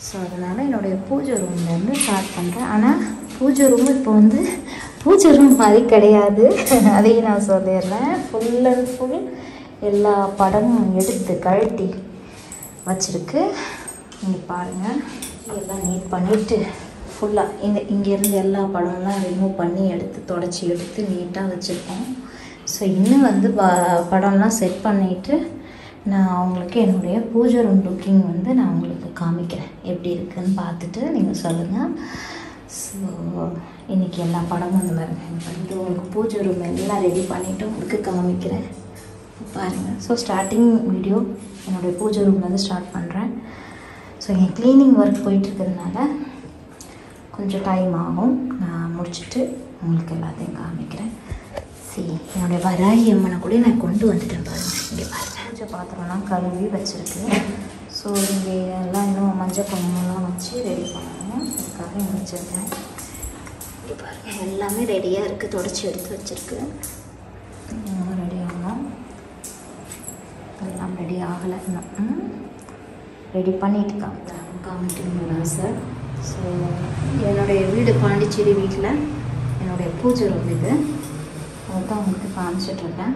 so அதனால் என்னுடைய பூஜை ரூம்லேருந்து ஸ்டார்ட் பண்ணுறேன் ஆனால் பூஜை ரூம் இப்போ வந்து பூஜை ரூம் மாதிரி கிடையாது அதையும் நான் சொல்லிடுறேன் ஃபுல் அண்ட் ஃபுல் எல்லா படமும் எடுத்து கழட்டி வச்சுருக்கு இங்கே பாருங்கள் எல்லாம் நீட் பண்ணிவிட்டு ஃபுல்லாக இந்த இங்கேருந்து எல்லா படம்லாம் ரிமூவ் பண்ணி எடுத்து தொடச்சி எடுத்து நீட்டாக வச்சுருக்கோம் ஸோ இன்னும் வந்து ப படம்லாம் செட் பண்ணிவிட்டு நான் அவங்களுக்கு என்னுடைய பூஜை ரூம் லுக்கிங் வந்து நான் உங்களுக்கு காமிக்கிறேன் எப்படி இருக்குன்னு பார்த்துட்டு நீங்கள் சொல்லுங்கள் ஸோ இன்றைக்கி எல்லா படமும் அந்த மாதிரி வந்து உங்களுக்கு பூஜை ரூம் எல்லாம் ரெடி பண்ணிவிட்டு உங்களுக்கு காமிக்கிறேன் பாருங்கள் ஸோ ஸ்டார்டிங் வீடியோ என்னுடைய பூஜை ரூம்லேருந்து ஸ்டார்ட் பண்ணுறேன் ஸோ என் க்ளீனிங் ஒர்க் போயிட்டுருக்கிறதுனால கொஞ்சம் டைம் ஆகும் நான் முடிச்சுட்டு உங்களுக்கு எல்லாத்தையும் காமிக்கிறேன் சரி என்னுடைய வராகி அம்மனை கூட நான் கொண்டு வந்துட்டேன் பாருங்கள் இங்கே பாருங்கள் பூஜை பாத்திரம்லாம் கழுவி வச்சுருக்கு ஸோ இங்கே எல்லாம் இன்னும் மஞ்சள் குங்குமம்லாம் வச்சு ரெடி பண்ணணும் அதுக்காக இங்கே வச்சுருக்கேன் இங்கே பாருங்கள் எல்லாமே ரெடியாக இருக்குது தொடச்சி எடுத்து வச்சுருக்கு ரெடி ஆகணும் எல்லாம் ரெடி ஆகலை இன்னும் ரெடி பண்ணிட்டு காமிக்கிறேன் காமிக்கணும்னு ஆசை ஸோ என்னுடைய வீடு பாண்டிச்சேரி வீட்டில் என்னுடைய பூஜை ரூம் இது அதுதான் உங்களுக்கு காமிச்சிட்ருக்கேன்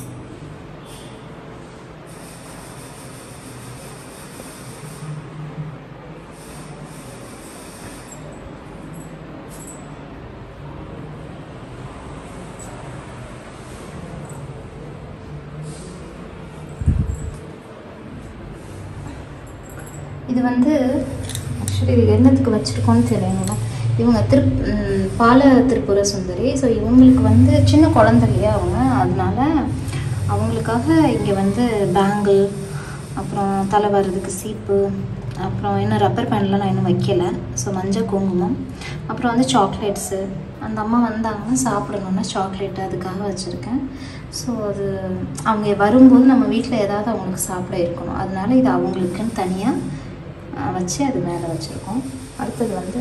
இது வந்து ஆக்சுவலி இது என்னத்துக்கு வச்சுருக்கோன்னு தெரியல இவங்க திரு ம், பால திரிபுர சுந்தரி ஸோ இவங்களுக்கு வந்து சின்ன குழந்தை இல்லையா அவங்க அதனால அவங்களுக்காக இங்கே வந்து பேங்கிள் அப்புறம் தலை வர்றதுக்கு சீப்பு அப்புறம் இன்னும் ரப்பர் பேண்ட்லாம் நான் இன்னும் வைக்கல ஸோ மஞ்சள் குங்குமம் அப்புறம் வந்து சாக்லேட்ஸு அந்த அம்மா வந்தாங்கன்னா சாப்பிடணுன்னா சாக்லேட் அதுக்காக வச்சுருக்கேன் ஸோ அது அவங்க வரும்போது நம்ம வீட்டில் ஏதாவது அவங்களுக்கு சாப்பிட இருக்கணும் அதனால இது அவங்களுக்குன்னு தனியாக வச்சு அது மேலே வச்சுருக்கோம் அடுத்தது வந்து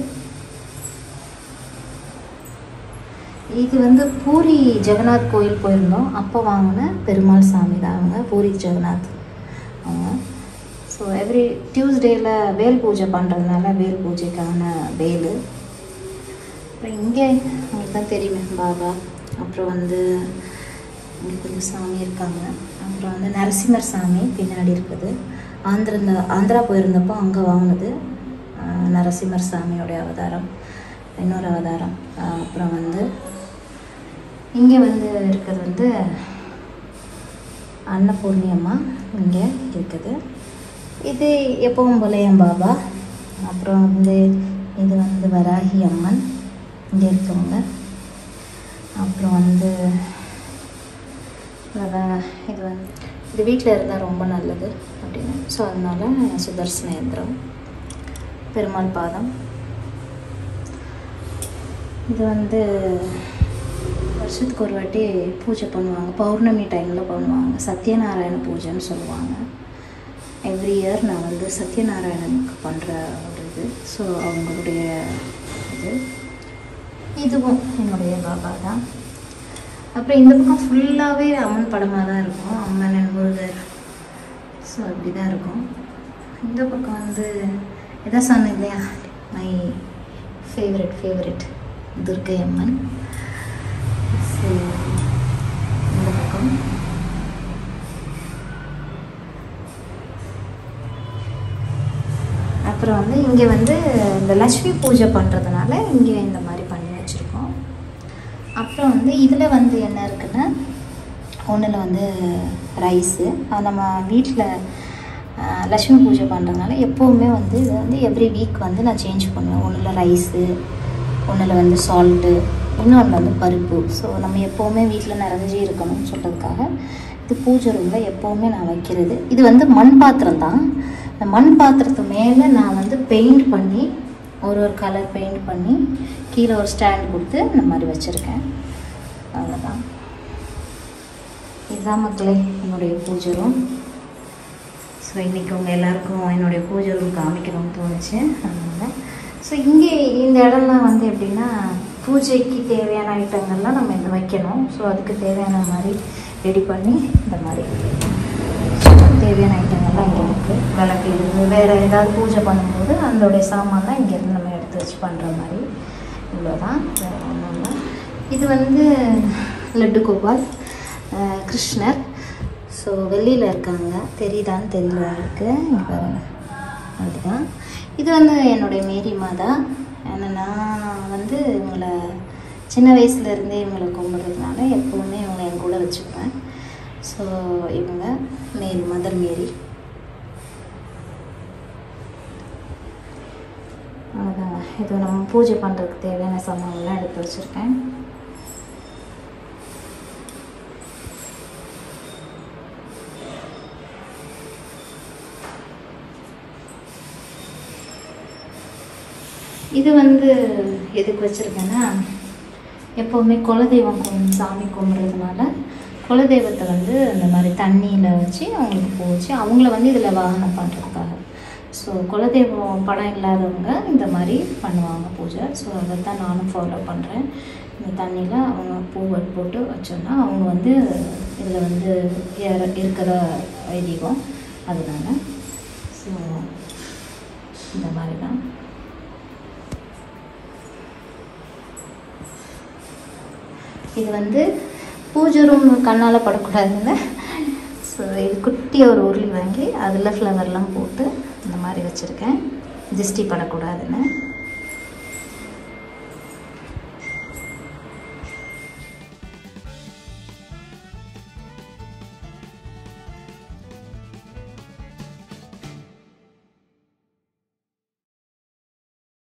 இது வந்து பூரி ஜெகநாத் கோயில் போயிருந்தோம் அப்போ வாங்கின பெருமாள் சாமி தான் அவங்க பூரி ஜெகநாத் அவங்க ஸோ எவ்ரி டியூஸ்டேயில் வேல் பூஜை பண்ணுறதுனால வேல் பூஜைக்கான வேல் அப்புறம் இங்கே உங்களுக்கு தான் தெரியுமே பாபா அப்புறம் வந்து இங்கே கொஞ்சம் சாமி இருக்காங்க அப்புறம் வந்து நரசிம்மர் சாமி பின்னாடி இருக்குது ஆந்திர ஆந்திரா போயிருந்தப்போ அங்கே வாங்கினது ஆஹ் நரசிம்மர் சாமியோடைய அவதாரம் இன்னொரு அவதாரம் ஆஹ் அப்புறம் வந்து இங்கே வந்து இருக்கிறது வந்து அன்னபூர்ணி அம்மா இங்கே இருக்குது இது எப்பவும் போல என் பாபா அப்புறம் வந்து இது வந்து வராகி அம்மன் இங்கே இருக்கவங்க அப்புறம் வந்து அதான் இது வந்து இது வீட்டில் இருந்தால் ரொம்ப நல்லது அப்படின்னு ஸோ அதனால சுதர்சன யந்திரம் பெருமாள் பாதம் இது வந்து வருஷத்துக்கு ஒரு வாட்டி பூஜை பண்ணுவாங்க பௌர்ணமி டைமில் பண்ணுவாங்க சத்யநாராயண பூஜைன்னு சொல்லுவாங்க எவ்ரி இயர் நான் வந்து சத்யநாராயணனுக்கு பண்ணுற ஒரு இது ஸோ அவங்களுடைய இது இதுவும் என்னுடைய பாபா தான் அப்புறம் இந்த பக்கம் ஃபுல்லாகவே அம்மன் படமாக தான் இருக்கும் அம்மன் and முருகர் ஸோ அப்படி தான் இருக்கும் இந்த பக்கம் வந்து இதான் சொன்னேன் இல்லையா my favourite favourite Durgai Amman so இந்த பக்கம் அப்புறம் வந்து இங்கே வந்து இந்த லக்ஷ்மி பூஜை பண்ணுறதுனால இங்கே இந்த மாதிரி பண்ணி வச்சுருக்கோம் அப்புறம் வந்து இதில் வந்து என்ன இருக்குன்னா ஒன்றில் வந்து ரைஸு அது நம்ம வீட்டில் லக்ஷ்மி பூஜை பண்ணுறதுனால எப்போவுமே வந்து இது வந்து எவ்ரி வீக் வந்து நான் சேஞ்ச் பண்ணுவேன் ஒன்றில் ரைஸு ஒன்றில் வந்து சால்ட்டு இன்னொன்று வந்து பருப்பு ஸோ நம்ம எப்போவுமே வீட்டில் நிறைஞ்சே இருக்கணும்னு சொல்கிறதுக்காக இது பூஜை ரூமில் எப்போவுமே நான் வைக்கிறது இது வந்து மண் பாத்திரம் தான் இந்த மண் பாத்திரத்து மேலே நான் வந்து பெயிண்ட் பண்ணி ஒரு ஒரு கலர் பெயிண்ட் பண்ணி கீழே ஒரு ஸ்டாண்ட் கொடுத்து இந்த மாதிரி வச்சுருக்கேன் அவ்வளோதான் இதுதான் மக்களே என்னுடைய பூஜை ரூம் ஸோ இன்றைக்கி உங்கள் எல்லாருக்கும் என்னுடைய பூஜை ரூம் காமிக்கணும்னு தோணுச்சு அதனால் ஸோ இங்கே இந்த இடம்லாம் வந்து எப்படின்னா பூஜைக்கு தேவையான ஐட்டங்கள்லாம் நம்ம இங்கே வைக்கணும் ஸோ அதுக்கு தேவையான மாதிரி ரெடி பண்ணி இந்த மாதிரி தேவையான ஐட்டங்கள்லாம் சாமான்லாம் இங்கே இருக்குது விளக்கு இது வேறு ஏதாவது பூஜை பண்ணும்போது அதோடைய சாமான்லாம் இங்கேருந்து நம்ம எடுத்து வச்சு பண்ணுற மாதிரி இவ்வளோதான் வேறு ஒன்றும் இல்லை இது வந்து லட்டு கோபால் அஹ் கிருஷ்ணர் ஸோ வெளியில் இருக்காங்க தெரியுதான்னு தெரியல இருக்கு இங்கே பாருங்க அதுதான் இது வந்து என்னுடைய மேரி மாதா ஏன்னா நான் வந்து இவங்களை சின்ன வயசுலேருந்தே இவங்களை கும்பிட்றதுனால எப்போவுமே இவங்களை என் கூட வச்சுக்குவேன் ஸோ இவங்க மேரி மதர் மேரி அவ்வளோதாங்க இது நம்ம பூஜை பண்ணுறதுக்கு தேவையான சாமான்லாம் எடுத்து வச்சுருக்கேன் இது வந்து எதுக்கு வச்சுருக்கேன்னா எப்போவுமே குலதெய்வம் கும் சாமி கும்பிட்றதுனால குலதெய்வத்தை வந்து இந்த மாதிரி தண்ணியில் வச்சு அவங்களுக்கு பூ வச்சு அவங்கள வந்து இதில் வாகனம் பண்ணுறதுக்காக ஸோ குலதெய்வம் படம் இல்லாதவங்க இந்த மாதிரி பண்ணுவாங்க பூஜை ஸோ அதை தான் நானும் ஃபாலோ பண்ணுறேன் இந்த தண்ணியில் அவங்க பூவை போட்டு வச்சோன்னா அவங்க வந்து இதில் வந்து ஏற இருக்கிற ஐதீகம் அதனால ஸோ இந்த மாதிரி தான் இது வந்து பூஜை ரூம் கண்ணால் படக்கூடாதுன்னு ஸோ இது குட்டியாக ஒரு உருளி வாங்கி அதில் ஃப்ளவர்லாம் போட்டு இந்த மாதிரி வச்சுருக்கேன் திஷ்டி படக்கூடாதுன்னு